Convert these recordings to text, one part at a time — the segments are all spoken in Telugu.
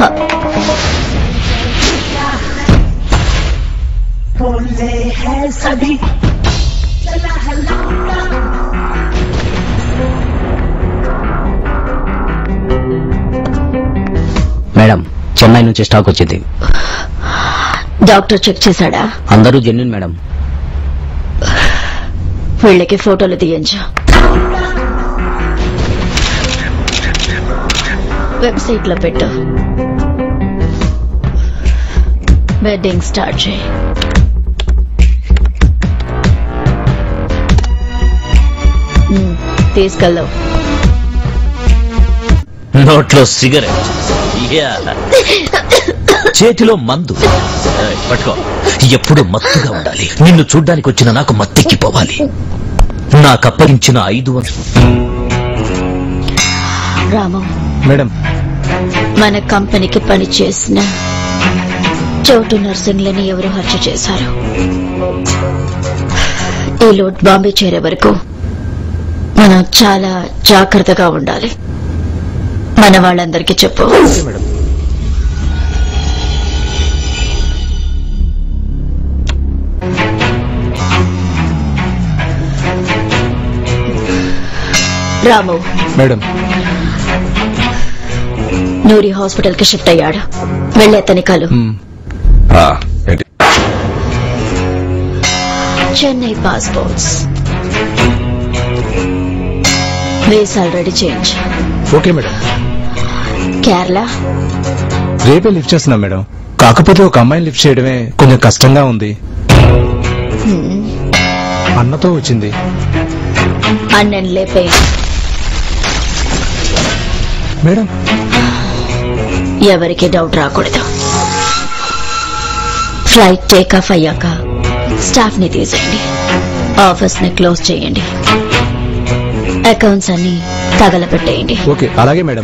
बोले हैं सभी चला है लौटा మేడం చెన్నై నుంచి స్టాక్ వచ్చింది డాక్టర్ చెక్ చేశాడా అందరూ జెన్యున్ మేడం వీళ్ళకి ఫోటోలు తీయించు వెబ్సైట్ లో పెట్టు వెడ్డింగ్ స్టార్ట్ చేయి ఉమ్, తీసుకెళ్దాం నోట్లో సిగరెట్ యా. చేతిలో మందు ఏయ్, పట్టుకో ఎప్పుడు మత్తుగా ఉండాలి నిన్ను చూడ్డానికి వచ్చిన నాకు మత్తెక్కిపోవాలి నాకు అప్పగించిన ఐదు వందలు రాము మేడం మన కంపెనీకి పని చేసిన చోటు నర్సింగ్లని ఎవరు హత్య చేశారు ఈ లోడ్ బాంబే చేరే వరకు మనం చాలా జాగ్రత్తగా ఉండాలి మన వాళ్ళందరికీ చెప్పు madam Ramu madam Noori hospital కి షిఫ్ట్ అయ్యాడు వెళ్ళే అతని కలు మ్, ఏంటి చెన్నై పాస్పోర్ట్స్ వీసాలు రెడీ చేయించు ఓకే మేడం కేరళ రేపే లిఫ్ట్ చేస్తున్నాం మేడం కాకపోతే ఒక అమ్మాయిని లిఫ్ట్ చేయడమే కొంచెం కష్టంగా ఉంది అన్నతో వచ్చింది అన్నన్ లేపే మేడం ఎవరికి డౌట్ రాకూడదు ఫ్లైట్ టేక్ ఆఫ్ అయ్యాక స్టాఫ్ ని తీసేయండి ఆఫీస్ ని క్లోజ్ చేయండి అకౌంట్స్ అన్ని తగలబెట్టేయండి ఓకే అలాగే మేడం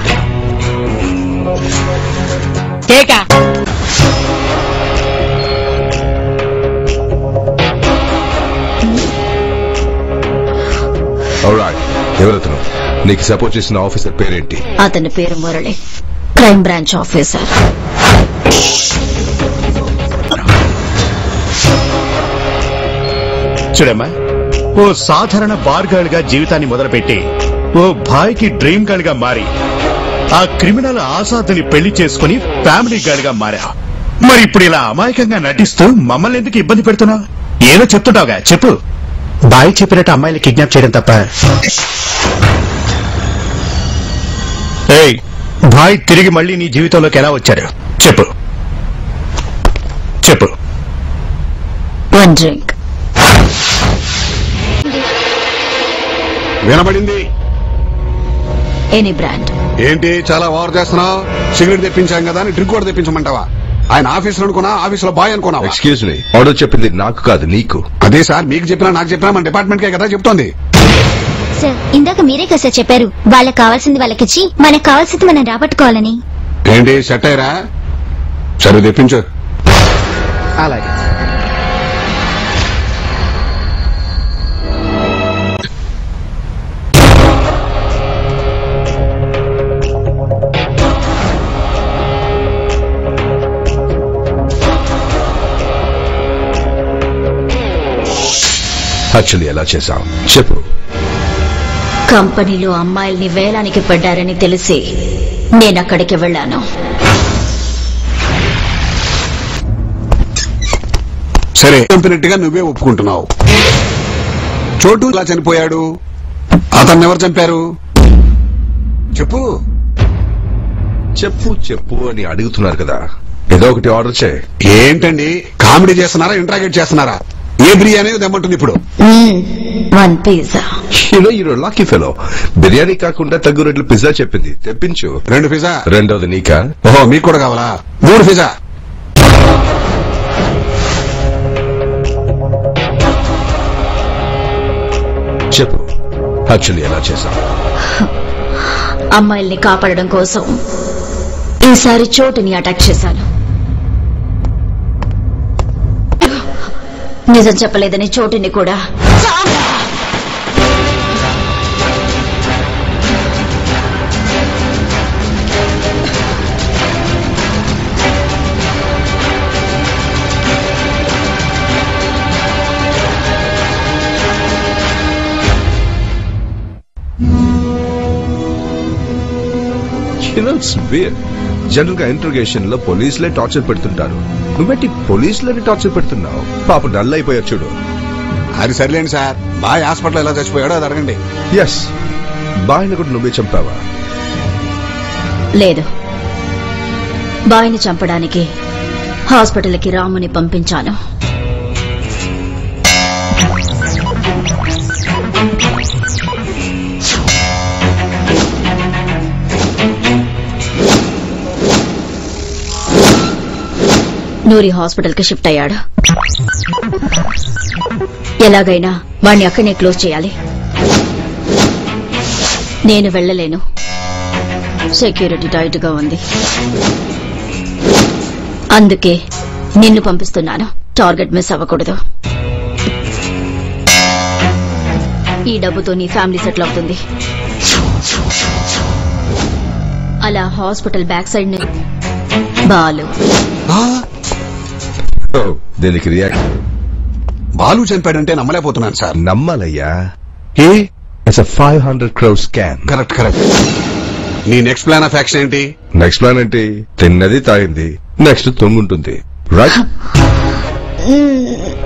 Alright. ఎవరతను నీకు సపోర్ట్ చేసిన ఆఫీసర్ పేరేంటి అతని పేరు మురళి క్రైమ్ బ్రాంచ్ ఆఫీసర్ చూడమ్మా ఓ సాధారణ బార్ గర్ల్ గా జీవితాన్ని మొదలుపెట్టి ఓ బాయ్కి డ్రీమ్ గర్ల్ గా మారి ఆ క్రిమినల్ ఆసాద్ని పెళ్లి చేసుకుని ఫ్యామిలీ గర్ల్ గా మారా మరి ఇప్పుడు ఇలా అమాయకంగా నటిస్తూ మమ్మల్ని ఎందుకు ఇబ్బంది పెడుతున్నావు ఏదో చెప్తుంటావుగా చెప్పు బాయ్ చెప్పినట్టు అమ్మాయిని కిడ్నాప్ చేయడం తప్ప ఏయ్ బాయ్ తిరిగి మళ్ళీ నీ జీవితంలోకి ఎలా వచ్చాడు చెప్పు చెప్పు వన్ డ్రింక్ వినబడింది ఎనీ బ్రాండ్ ఏంటి చాలా ఓవర్ చేస్తున్నావు సిగరెట్ తెప్పించాం కదా అని డ్రింక్ కూడా తెప్పించమంటావా ఆయన ఆఫీసులో అనుకున్నా ఆఫీసులో బాయ్ అనుకున్నావా ఎక్స్క్యూజ్ మీ ఆర్డర్ చెప్పింది నాకు కాదు నీకు అదే సార్ మీకు చెప్పినా నాకు చెప్పినా మన డిపార్ట్మెంట్ కే కదా చెప్తోంది సార్ ఇందాక మీరే కదా సార్ చెప్పారు వాళ్ళకి కావాల్సింది వాళ్ళకిచ్చి మనకు కావాల్సింది మనం రాబట్టుకోవాలని ఏంటి సెట్ అయ్యరా సరే తెప్పించు అలాగే యాక్చువల్లీ ఎలా చేశాం చెప్పు కంపెనీలో అమ్మాయిల్ని వేలానికి పడ్డారని తెలిసి నేను అక్కడికి వెళ్ళాను సరే చంపినట్టుగా నువ్వే ఒప్పుకుంటున్నావు చోటు ఇలా చనిపోయాడు అతన్ని ఎవరు చంపారు చెప్పు చెప్పు చెప్పు అని అడుగుతున్నారు కదా ఏదో ఒకటి ఆర్డర్ చేయి ఏంటండి కామెడీ చేస్తున్నారా ఇంట్రాగేట్ చేస్తున్నారా ఏ బిర్యానీ తెమ్మంటుంది ఇప్పుడు one pizza you know you're a lucky fellow biryani కాకుండా తగ్గు రెట్లు పిజ్జా చెప్పింది తెప్పించు రెండు పిజ్జా రెండోది నీకా ఓహో మీకు కూడా కావాలా మూడు పిజ్జా చెప్పు యాక్చువల్లీ ఎలా చేశాం అమ్మాయిల్ని కాపాడడం కోసం ఈసారి చోటుని అటాక్ చేశాను నిజం చెప్పలేదని చోటుని కూడా ఇట్స్ వేర్ జనరల్ గా ఇంట్రోగేషన్ లో పోలీసులే టార్చర్ పెడుతుంటారు నువ్వెట్టి పోలీసులని టార్చర్ పెడుతున్నావు పాప డల్ అయిపోయారు చూడు అది సరిలేండి సార్ బాయ్ హాస్పిటల్ ఎలా చచ్చిపోయాడో అది అడగండి ఎస్ బాయ్ని కూడా నువ్వే చంపావా లేదు బాయిని చంపడానికి హాస్పిటల్కి రాముని పంపించాను నూరి హాస్పిటల్కి షిఫ్ట్ అయ్యాడు ఎలాగైనా వాణ్ణి అక్కడనే క్లోజ్ చేయాలి నేను వెళ్ళలేను సెక్యూరిటీ టైట్ గా ఉంది అందుకే నిన్ను పంపిస్తున్నాను టార్గెట్ మిస్ అవ్వకూడదు ఈ డబ్బుతో నీ ఫ్యామిలీ సెటిల్ అవుతుంది అలా హాస్పిటల్ బ్యాక్ సైడ్ ని బాలు ఓ, దీనికి రియాక్ట్ బాలు చంపాడంటే నమ్మలేకపోతున్నాను సార్ నమ్మాలయ్యా ఏ it's five hundred crowd scan correct correct నీ నెక్స్ట్ ప్లాన్ ఆఫ్ యాక్షన్ ఏంటి నెక్స్ట్ ప్లాన్ ఏంటి తిన్నది తాగింది నెక్స్ట్ తొంగుంటుంది రైట్